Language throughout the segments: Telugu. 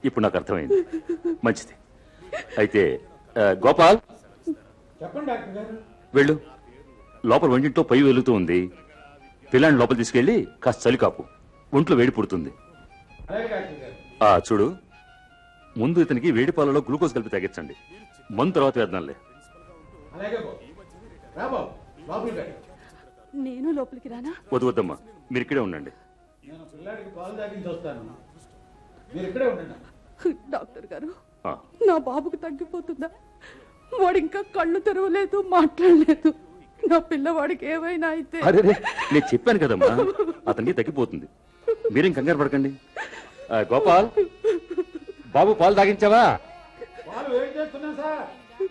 ఇప్పుడు నాకు అర్థమైంది మంచిది అయితే ఆ, గోపాల్ చెప్పండి డాక్టర్ గారు వెళ్ళు లోపల వంటింట్లో పై వెలుగుతూ ఉంది పిల్లాన్ని లోపల తీసుకెళ్ళి కాస్త చలి కాపు ఒంట్లో వేడి పుడుతుంది అలాగే డాక్టర్ గారు ఆ చూడు ముందు ఇతనికి వేడి పాలలో గ్లూకోజ్ కలిపి తగ్గించండి మందు తర్వాత వేద్దాంలే అలాగే బాబు రా బాబు లోపలికి రండి. నేను లోపలికి రానా వద్దు వద్దమ్మా మీరు ఇక్కడే ఉండండి నేను పిల్లాడికి పాలు తాగించి వస్తాను మీరు ఇక్కడే ఉండండి డాక్టర్ గారు ఆ, నా బాబుకు తగ్గిపోతుందా వాడు ఇంకా కళ్ళు తెరవలేదు మాట్లాడలేదు నా పిల్లవాడికి ఏమైనా అయితే అరే రే, నేను చెప్పాను కదమ్మా అతనికి తగ్గిపోతుంది మీరేం కంగారు పడకండి ఆ, గోపాల్ బాబు పాలు తాగించావా పాలు ఏం చేస్తున్నా సార్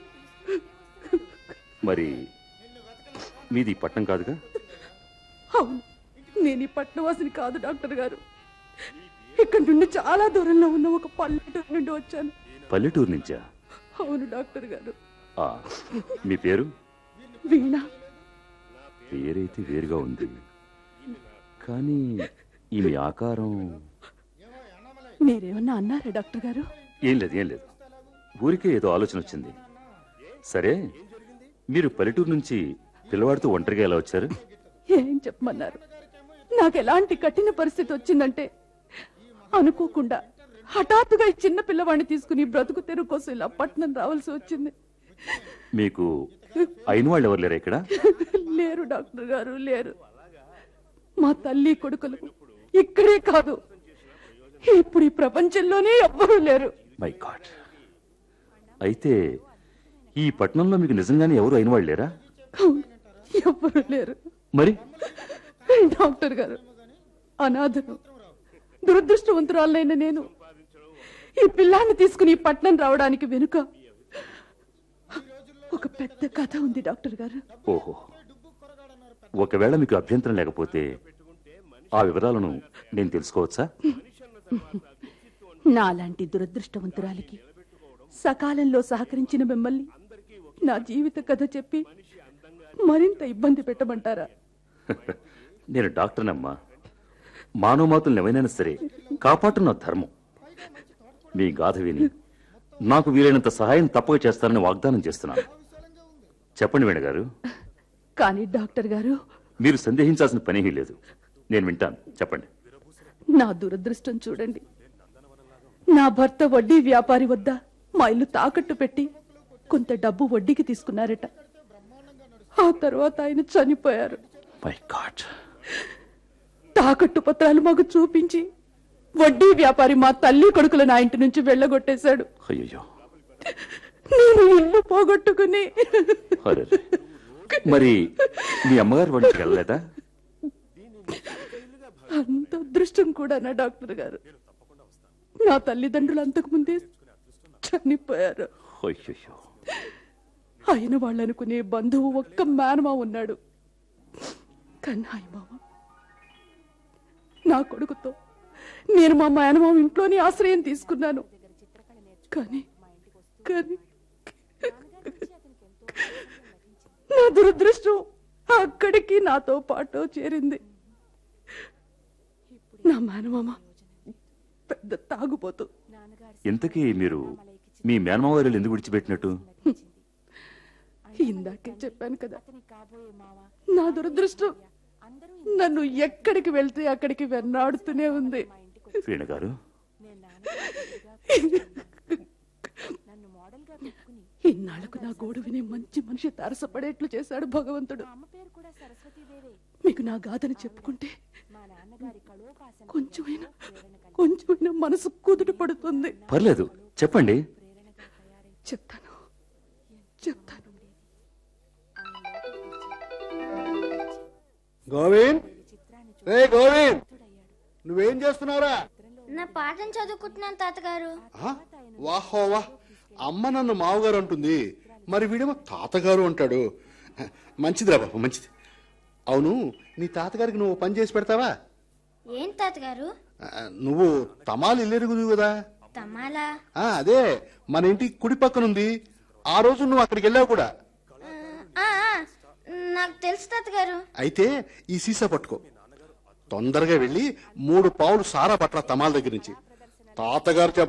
మరి మీది పట్నం కాదుగా అవును నేను ఈ పట్నవాసిని కాదు డాక్టర్ గారు ఇక్కడ నుండి చాలా దూరంలో ఉన్న ఒక పల్లెటూరు నుండి వచ్చాను పల్లెటూరు నుంచా అవును డాక్టర్ గారు ఆ, మీ పేరు వీణ పేరైతే వేరుగా ఉంది కానీ ఈమె ఆకారం మీరేమన్నా అన్నారా డాక్టర్ గారు ఏం లేదు ఏం లేదు ఊరికే ఏదో ఆలోచన వచ్చింది సరే మీరు పల్లెటూరు నుంచి పిల్లవాడితో ఒంటరిగా ఎలా వచ్చారు ఏం చెప్పమన్నారు నాకు ఎలాంటి కఠిన పరిస్థితి వచ్చిందంటే అనుకోకుండా హఠాత్తుగా ఈ చిన్న పిల్లవాడిని తీసుకుని బ్రతుకు తెరువు కోసం ఇలా పట్నం రావాల్సి వచ్చింది మీకు అయిన వాళ్ళు ఎవరు లేరా ఇక్కడ లేరు డాక్టర్ గారు లేరు మా తల్లి కొడుకులు ఇక్కడే కాదు ఇప్పుడు ఈ ప్రపంచంలోనే ఎవ్వరూ లేరు మై గాడ్ అయితే ఈ పట్టణంలో మీకు నిజంగానే ఎవరు అయిన వాళ్ళు లేరా అవును, ఎవ్వరూ లేరు మరి డాక్టర్ గారు అనాథను దురదృష్టవంతురాలైన నేను ఈ పిల్లాన్ని తీసుకుని ఈ పట్నం రావడానికి వెనుక ఒక పెద్ద కథ ఉంది డాక్టర్ గారు ఓహో ఒకవేళ మీకు అభ్యంతరం లేకపోతే ఆ వివరాలను నేను తెలుసుకోవచ్చా నాలాంటి దురదృష్టవంతురాలికి సకాలంలో సహకరించిన మిమ్మల్ని నా జీవిత కథ చెప్పి మరింత ఇబ్బంది పెట్టమంటారా నేను డాక్టర్నమ్మా మానవమాతులను ఎవరైనా సరే కాపాడటం నా ధర్మం మీ గాథ విని నాకు వీలైనంత సహాయం తప్పక చేస్తానని వాగ్దానం చేస్తున్నాను చెప్పండి వేణగారు కానీ డాక్టర్ గారు మీరు సందేహించాల్సిన పనేమీ లేదు నేను వింటాను చెప్పండి నా దురదృష్టం చూడండి నా భర్త వడ్డీ వ్యాపారి వద్ద మా ఇల్లు తాకట్టు పెట్టి కొంత డబ్బు వడ్డీకి తీసుకున్నారట ఆ తర్వాత ఆయన చనిపోయారు మై గాడ్ తాకట్టు పత్రాలు మాకు చూపించి వడ్డీ వ్యాపారి మా తల్లి కొడుకులు నా ఇంటి నుంచి వెళ్ళగొట్టేశాడు అయ్యయ్యో నేను ఇల్లు పోగొట్టుకుని అరే మరి మీ అమ్మగారు వంటికి వెళ్ళలేదా అంత అదృష్టం కూడా నా డాక్టర్ గారు నా తల్లిదండ్రులు అంతకు ముందే చనిపోయారు అయ్యయ్యో అయిన వాళ్ళనుకునే బంధువు ఒక్క మేనమా ఉన్నాడు కన్నాయి మామ నా కొడుకుతో నేను మా మేనమామ ఇంట్లోనే ఆశ్రయం తీసుకున్నాను కానీ కానీ నా దురదృష్టం అక్కడికి నాతో పాటు చేరింది నా మేనమామ పెద్ద తాగుపోతూ ఇంతకీ మీరు మీ మేనమావారు ఎందుకు విడిచిపెట్టినట్టు ఇందాకే చెప్పాను కదా నా దురదృష్టం నన్ను ఎక్కడికి వెళ్తే అక్కడికి వెన్నాడుతూనే ఉంది వీణ గారు ఇన్నాళ్లకు నా గోడు వినే మంచి మనిషి తారసపడేట్లు చేశాడు భగవంతుడు మీకు నా గాథని చెప్పుకుంటే కొంచెమైనా కొంచెమైనా మనసు కుదుట పడుతుంది పర్లేదు చెప్పండి చెప్తాను చెప్తాను గోవింద్ రే గోవింద్ నువ్వేం చేస్తున్నావురా నా పాఠం చదువుకుంటున్నాను తాతగారు ఆ? వాహో వాహ్ అమ్మ నన్ను మావగారు అంటుంది మరి వీడేమో తాతగారు అంటాడు మంచిదిరా బాబు మంచిది అవును నీ తాతగారికి నువ్వు పని చేసి పెడతావా ఏం తాతగారు ఆ, నువ్వు తమాలు ఇల్లెరుగుదు కదా తమాలా ఆ, అదే మన ఇంటి కుడి పక్కనుంది ఆ రోజు నువ్వు అక్కడికి వెళ్ళావు కూడా ఆ, ఆ, నాకు తెలుసు తాతగారు అయితే ఈ సీసా పట్టుకో తొందరగా వెళ్ళి మూడు పావులు సారా పట్ల తమాల దగ్గర నుంచి తాతగారు చెప్ప